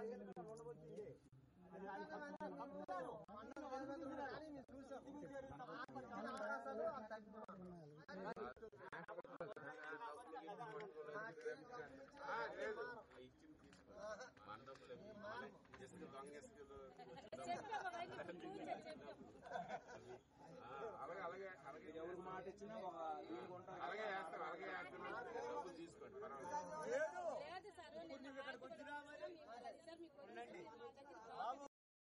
ఆ, లేదు ఇచ్చింది తీసుకో మండపంలో మన ఇసుక దొంగ ఇసుకలు ఆ, అలాగే అలాగే అలాగే ఎవరికి మాట ఇచ్చినా ఒక అలాగే వేస్తారు అలాగే వేస్తారు డబ్బులు తీసుకోండి పర్వాలేదు లేదు సార్ నేను సార్ మీకు మా దగ్గర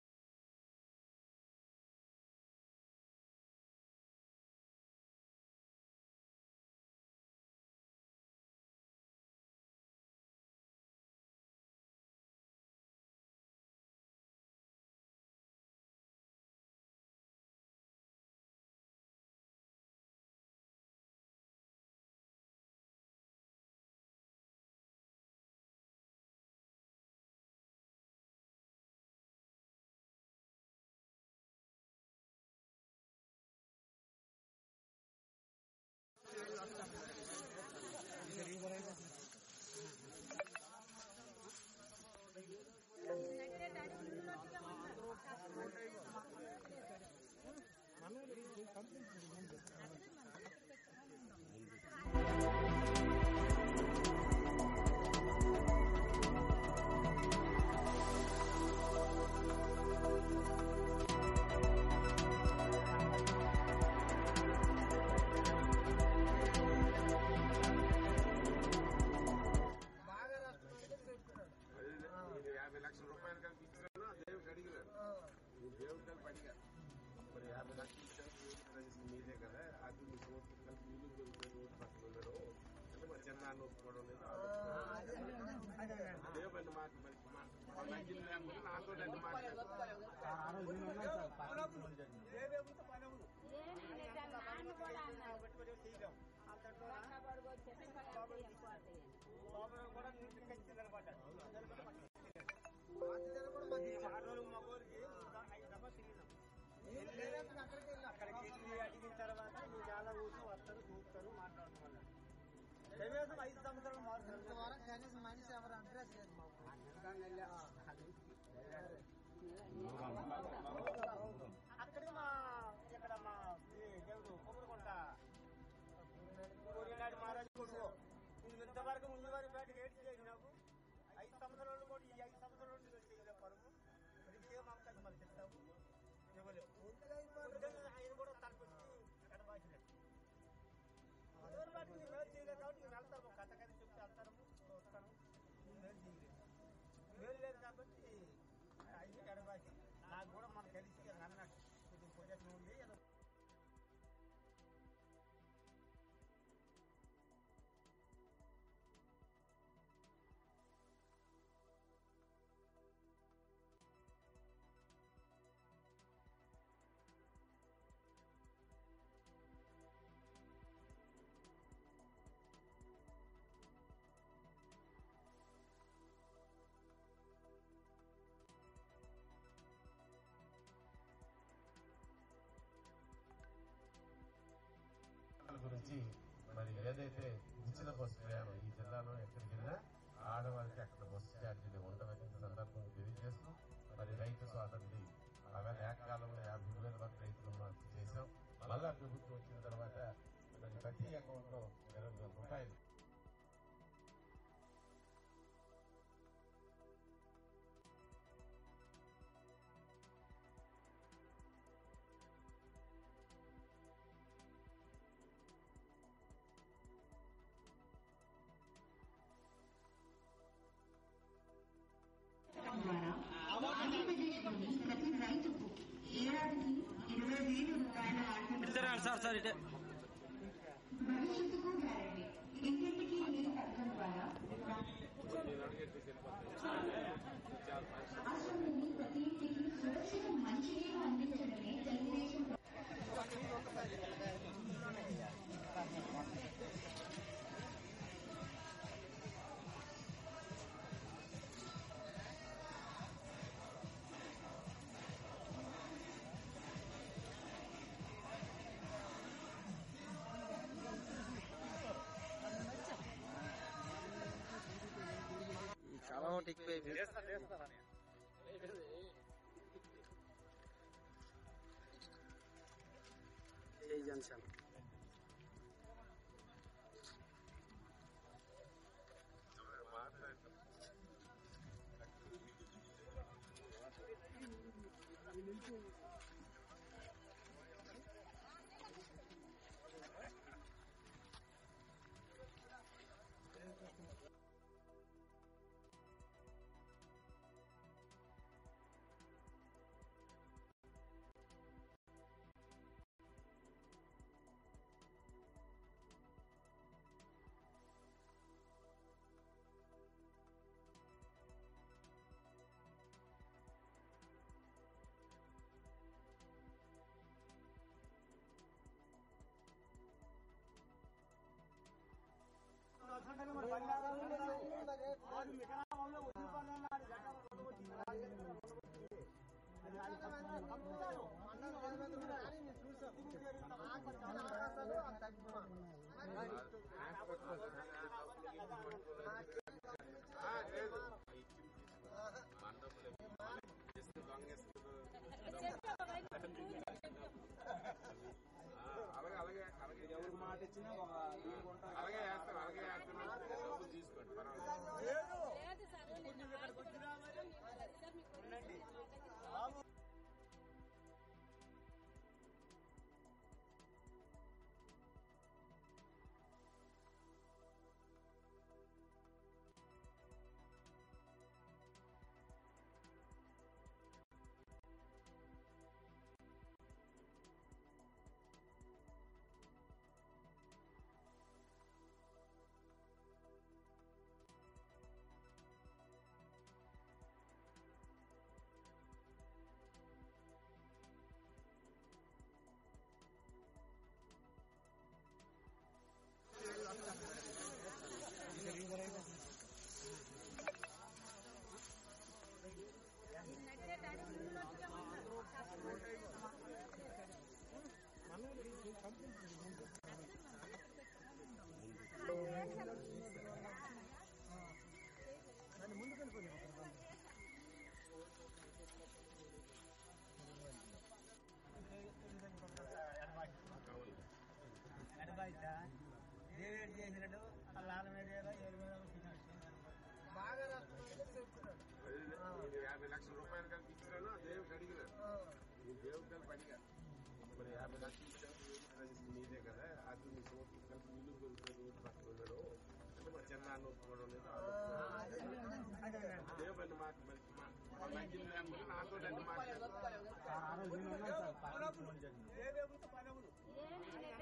అదే ఇది యాభై లక్షల రూపాయలు కలిపి ఇచ్చాను దేవుడికి అడిగారు ఈ దేవుడి కలిపి అడిగారు మరి యాభై లక్షలు ఇచ్చారు దేవుడికి కలిసి మీదే కదా అది మీ కోర్టు కలిపి ఇల్లు దొరుకుతుంది ఊరు పక్కన ఉన్నాడు అంటే మరి చిన్న ఒప్పుకోవడం లేదు ఆ ఒప్పుకోవడం. దేవుడి మాట మరి మా- మా మంచిది లేకపోతే నాతో రెండు మాట్లాడు ఏమీ లేదు నాన్న కూడా అన్నాడు పక్క పడుకో చెప్పి పక్క ఎక్కువ అవుతాయి అక్కడికి వెళ్ళి అడిగిన తర్వాత నువ్వు చాలా కూర్చో వస్తారు చూస్తారు మాట్లాడుతున్నారు కనీసం ఐదు సంవత్సరాలు మారుతున్నారు కనీసం మనిషి ఎవరు అడ్రస్ లేదు మాకు అక్కడే మా ఇక్కడ మా ఈ దేవుడు కొమ్మరికొండ కోరినాడు మహారాజు కొడుకు నువ్వు ఇంతవరకు ముందు వారి బయటకు ఏడ్చి చేసినావు ఐదు సంవత్సరాలు కూడా ఈ ఐదు సంవత్సరాలు నువ్వు చేయలేవు పరుగు మరి ఇంకేం అవకాశం మనకి చెప్తావు ఇవ్వలేవు పొద్దున్న ఆయన కూడా తనకొచ్చి కనబాసినట్టు ఎవరి బట్టి నీ మేలు చేయలేదు కాబట్టి నేను వెళ్తాను కథ కథ చెప్తే వెళ్తాను వస్తాను నీ మేలు చేయలేదు మేలు లేదు కాబట్టి అన్ని కడబాసి నాకు కూడా మన కలిసి అన్నట్టు కొంచెం పొజిషన్ ఉంది ఏదో వాళ్ళ గురించి మరి ఏదైతే ఉచిత బస్సు ప్రయాణం ఈ జిల్లాలో ఎక్కడికి వెళ్ళినా ఆడవారికి అక్కడ బస్సు ఛార్జీలు ఉండవని ఈ సందర్భంగా తెలియజేస్తూ మరి రైతు స్వాతంత్రి బాగా ఏకకాలంలో యాభై వేల వరకు రైతులు రుణమాఫీ చేశాం మళ్ళా ప్రభుత్వం వచ్చిన తర్వాత మరి ప్రతి అకౌంట్ లో ఇరవై వేల రూపాయలు ద్వారా ఆంధ్రప్రదేశ్లోని ప్రతి రైతుకు ఏడాదికి ఇరవై వేల రూపాయల ఆర్థిక సార్ సార్ ఇటే భవిష్యత్తుకు గ్యారంటీ ఇంటింటికి నీరు పథకం ద్వారా నేను అడిగేసి వెళ్ళిపోతాను రాష్ట్రంలోని ప్రతి ఇంటికి సురక్షిత మంచినీరు అందించడమే తెలుగుదేశం చాలా టిక్ చేస్తా చేస్తా జనసేన ఆ, లేదు ఇచ్చింది తీసుకో. మండపంలో ఇస్తే దొంగేస్తుంది. ఆ, అలాగే అలాగే అలాగే ఎవరు మాట ఇచ్చినా అలాగే వేస్తాను అలాగే వేస్తాను డబ్బులు తీసుకోండి పర్వాలేదు లేదు సార్ నేను ఇక్కడికి వచ్చినా మరి అడబాయితా దేవుడు చేసినట్టు వాళ్ళ ఆల మీద ఏదో ఏడు మీద తిన్నాడు బాగా రాష్ట్రంలో చెప్తున్నాడు నేను యాభై లక్షల రూపాయలు కలిపి ఇచ్చినాను ఆ దేవుడికి అడిగినాను నేను దేవుడికి కలిపి అడిగా మరి యాభై లక్షలు ఇచ్చాను దేవుడికి కలిసి మీదే కదా అది మీ సోపు కలిపి ఇల్లు దొరుకుతుంది ఊరు పక్కన ఉన్నాడు అంటే మా చిన్నాన్న ఒప్పుకోవడం లేదు దేవుడి మాట మరి మా- మా నగ్గిన లేకపోతే నాతో అన్ని మాట్లాడారు ఏ దేవుడితో పని అవ్వదు. ఏం లేదు